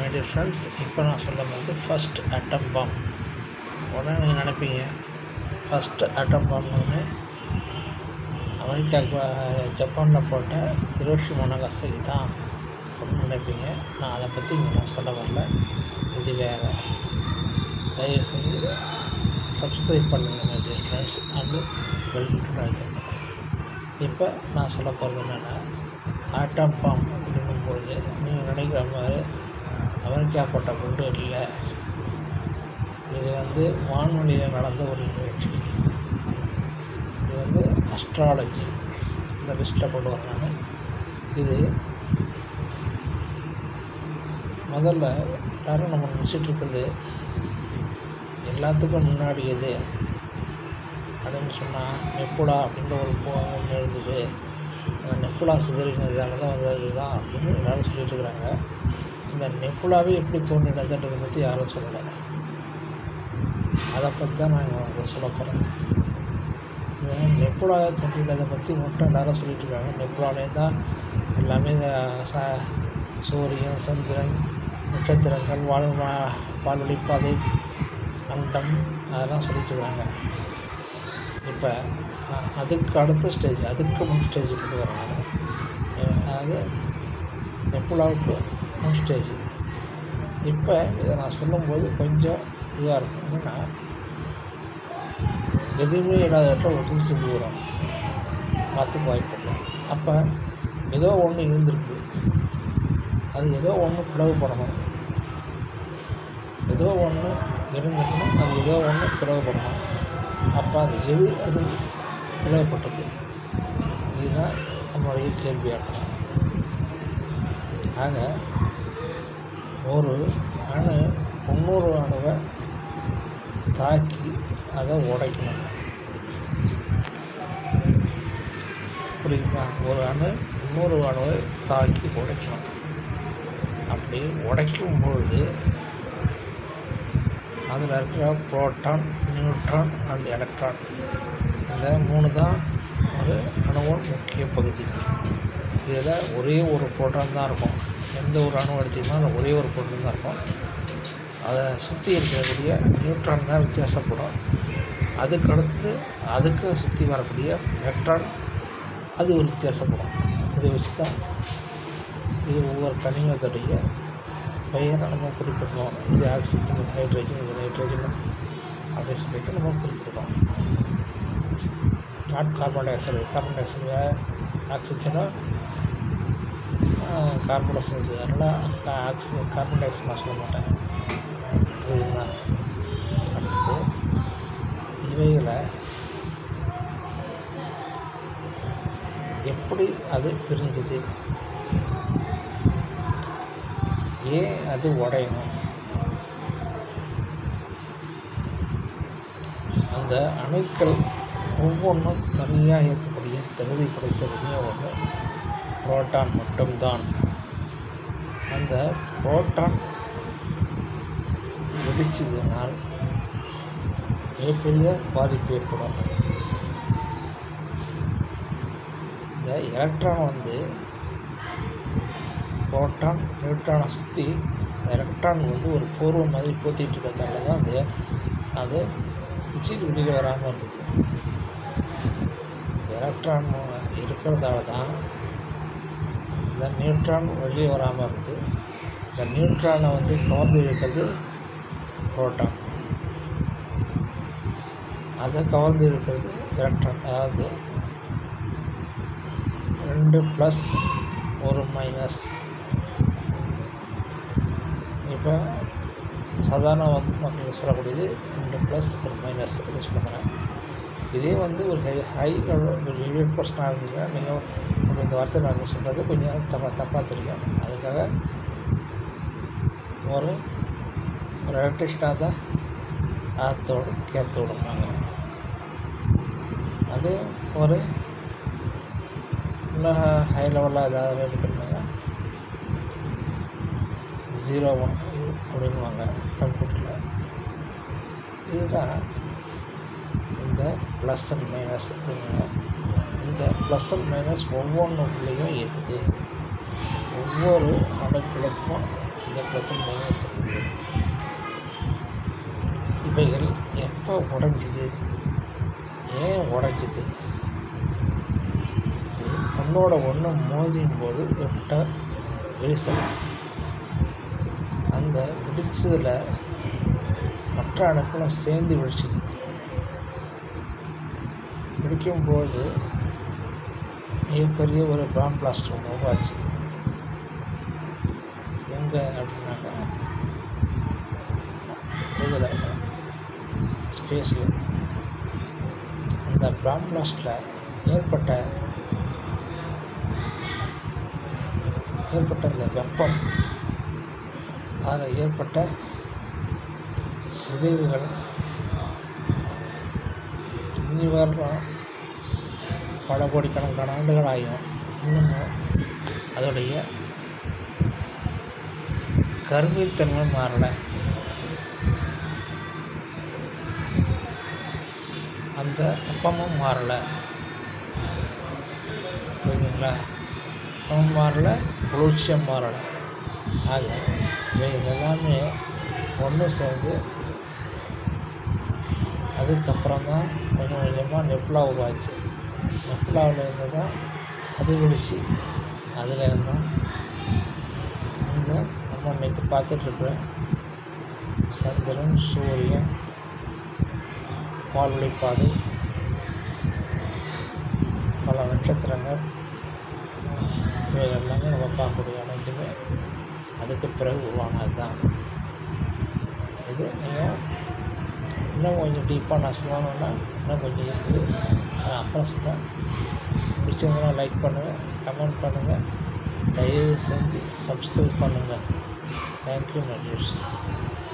my dear friends இப்போ நான் சொல்ல வந்து ஃபஸ்ட் அட்டம் பாம் உடனே நீங்கள் நினைப்பீங்க ஃபஸ்ட்டு அட்டம் பாம்னு அமெரிக்கா ஜப்பானில் போட்ட ஹிரோஷி மொனகாசகி தான் அப்படின்னு நினைப்பீங்க நான் அதை பற்றி இங்கே நான் சொல்ல வரல இது வேறு தயவு செஞ்சு சப்ஸ்கிரைப் பண்ணுங்கள் my dear friends and bell button அழுத்துங்க இப்போ நான் சொல்ல போகிறது என்னென்னா ஆட்டம் பாம் அப்படின்னும்போது நீங்கள் நினைக்கிற மாதிரி அமெரிக்கா போட்ட குண்டு இல்லை இது வந்து வான்வெளியில் நடந்த ஒரு நிகழ்ச்சி இது வந்து அஸ்ட்ராலஜி இந்த லிஸ்ட்டில் கொண்டு வரேன் இது முதல்ல எல்லோரும் நம்ம நினச்சிட்டு இருக்கிறது எல்லாத்துக்கும் முன்னாடி எது அப்படின்னு சொன்னால் நெப்புலா அப்படின்ற ஒரு ஒன்று இருந்தது அந்த நெப்புலா சிதறினதால தான் வந்தது தான் அப்படின்னு எல்லோரும் சொல்லிட்டு இருக்கிறாங்க இந்த நெப்புலாவே எப்படி தோன்றினதுன்றதை பற்றி யாரும் சொல்லலை அதை பற்றி தான் நாங்கள் உங்களுக்கு சொல்ல போகிறேன் இந்த நெப்புலா தோன்றினதை பற்றி மட்டும் எல்லோரும் சொல்லிட்டு இருக்காங்க நெப்புலாலே தான் எல்லாமே இந்த ச சூரியன் சந்திரன் நட்சத்திரங்கள் வாழ் பால்வழிப்பாதை அண்டம் அதெல்லாம் சொல்லிட்டு இருக்காங்க இப்போ அதுக்கு அடுத்த ஸ்டேஜ் அதுக்கு முன் ஸ்டேஜ் கொண்டு வரேன் நான் அதாவது நெப்புலாவுக்கு முன் ஸ்டேஜ் இப்போ இதை நான் சொல்லும்போது கொஞ்சம் இதுவாக இருக்கும் என்னென்னா எதுவுமே இல்லாத இடத்துல ஒரு தூசி போகிறோம் பார்த்துக்க வாய்ப்பு இல்லை அப்போ ஏதோ ஒன்று இருந்திருக்கு அது ஏதோ ஒன்று பிளவுபடணும் ஏதோ ஒன்று இருந்திருக்கணும் அது ஏதோ ஒன்று பிளவுபடணும் அப்போ அது எது அது பிளவுபட்டது இதுதான் நம்மளுடைய கேள்வியாகும் ஆக ஒரு அணு இன்னொரு அணுவை தாக்கி அதை உடைக்கணும் புரியுதுங்களா ஒரு அணு இன்னொரு அணுவை தாக்கி உடைக்கணும் அப்படி உடைக்கும் பொழுது அதில் இருக்கிற புரோட்டான் நியூட்ரான் அண்ட் எலக்ட்ரான் இந்த மூணு தான் ஒரு அணுவின் முக்கிய பகுதி இதில் ஒரே ஒரு புரோட்டான் தான் இருக்கும் எந்த ஒரு அணு எடுத்திங்கனாலும் ஒரே ஒரு புரோட்டான் தான் இருக்கும் அதை சுற்றி இருக்கக்கூடிய நியூட்ரான் தான் வித்தியாசப்படும் அதுக்கு அடுத்தது அதுக்கு சுற்றி வரக்கூடிய எலக்ட்ரான் அது ஒரு வித்தியாசப்படும் இதை வச்சு தான் இது ஒவ்வொரு தனிமத்துடைய பெயரை நம்ம குறிப்பிடுறோம் இது ஆக்சிஜன் இது ஹைட்ரஜன் இது நைட்ரஜன் அப்படின்னு சொல்லிட்டு நம்ம குறிப்பிடுறோம் not carbon dioxide carbon dioxide ஆக்சிஜனோ கார்பன் டை ஆக்சைடு அதனால் அந்த ஆக்சிஜன் கார்பன் டை ஆக்சைடு நான் சொல்ல மாட்டேன் புரியுதுங்களா அடுத்தது இவைகளை எப்படி அது பிரிஞ்சது ஏன் அது உடையணும் அந்த அணுக்கள் ஒவ்வொன்றும் தனியாக இருக்கக்கூடிய தகுதி படைத்த ஒன்றே ஒன்று புரோட்டான் மட்டும்தான் அந்த புரோட்டான் வெடிச்சதுனால் மிகப்பெரிய பாதிப்பு ஏற்படும் இந்த எலக்ட்ரான் வந்து புரோட்டான் நியூட்ரானை சுற்றி எலக்ட்ரான் வந்து ஒரு பூர்வ மாதிரி போத்திட்டு இருக்கிறதால தான் அது அது பிச்சுட்டு வெளியில் வராமல் இருந்தது எலக்ட்ரான் இருக்கிறதால தான் இந்த நியூட்ரான் வெளியே வராமல் இருக்குது இந்த நியூட்ரானை வந்து கவர்ந்து இழுக்கிறது புரோட்டான் அதை கவர்ந்து இழுக்கிறது எலக்ட்ரான் அதாவது ரெண்டு ப்ளஸ் ஒரு மைனஸ் இப்போ சாதாரண வந்து மக்கள் சொல்லக்கூடியது ரெண்டு ப்ளஸ் ஒரு மைனஸ் இது சொல்ல போகிறேன் இதே வந்து ஒரு ஹை ஹை ஒரு எலிவேட் பர்சனாக இருந்தீங்கன்னா நீங்கள் உங்களுக்கு இந்த வார்த்தை நாங்கள் சொல்கிறது கொஞ்சம் தப்பாக தப்பாக தெரியும் அதுக்காக ஒரு ஒரு எலக்ட்ரிஷனாக தான் ஆத்தோடு கேத்தோடுப்பாங்க அது ஒரு இன்னும் ஹை லெவலில் ஏதாவது எடுத்துருந்தாங்க ஜீரோ ஒன் அப்படின்வாங்க கம்ப்யூட்டரில் இதுதான் இந்த ப்ளஸ் அண்ட் மைனஸ் அப்படிங்க இந்த ப்ளஸ் அண்ட் மைனஸ் ஒவ்வொன்றுக்குள்ளேயும் இருக்குது ஒவ்வொரு அணுக்களுக்கும் இந்த ப்ளஸ் மைனஸ் இருக்குது இவைகள் எப்போ உடைஞ்சிது ஏன் உடைஞ்சிது இது ஒன்றோட ஒன்று மோதியும் போது ஏற்பட்ட விரிசல் அந்த வெடிச்சதில் மற்ற அணுக்களும் சேர்ந்து வெடிச்சது வெடிக்கும்போது மிகப்பெரிய ஒரு பாம் பிளாஸ்ட் ஒன்று உருவாச்சு எங்கே அப்படின்னாக்கா இதில் ஸ்பேஸில் அந்த பாம் பிளாஸ்டில் ஏற்பட்ட ஏற்பட்ட அந்த வெப்பம் அதில் ஏற்பட்ட சிதைவுகள் இனி வரலாம் பல கோடிக்கணக்கான ஆண்டுகள் ஆகும் இன்னமும் அதோடைய கருமைத்தன்மை மாறலை அந்த வெப்பமும் மாறலை புரியுதுங்களா வெப்பமும் மாறலை குளிர்ச்சியும் மாறலை ஆக இவைகள் எல்லாமே ஒன்று சேர்ந்து அதுக்கப்புறம் தான் கொஞ்சம் கொஞ்சமாக நெப்லா உருவாச்சு நெப்லாவில் இருந்து தான் அது வெடிச்சு அதில் இருந்தால் இந்த நம்ம இன்னைக்கு பார்த்துட்ருக்குற சந்திரன் சூரியன் பால்வழி பாதை பல நட்சத்திரங்கள் இவைகள் எல்லாமே நம்ம பார்க்கக்கூடிய அனைத்துமே அதுக்கு பிறகு உருவானது தான் இது நீங்கள் இன்னும் கொஞ்சம் டீப்பாக நான் சொல்லணுன்னா இன்னும் கொஞ்சம் இருக்குது நான் அப்புறம் சொல்கிறேன் பிடிச்சிருந்தா லைக் பண்ணுங்கள் கமெண்ட் பண்ணுங்கள் தயவு செஞ்சு சப்ஸ்கிரைப் பண்ணுங்கள் தேங்க்யூ மை டியர்ஸ்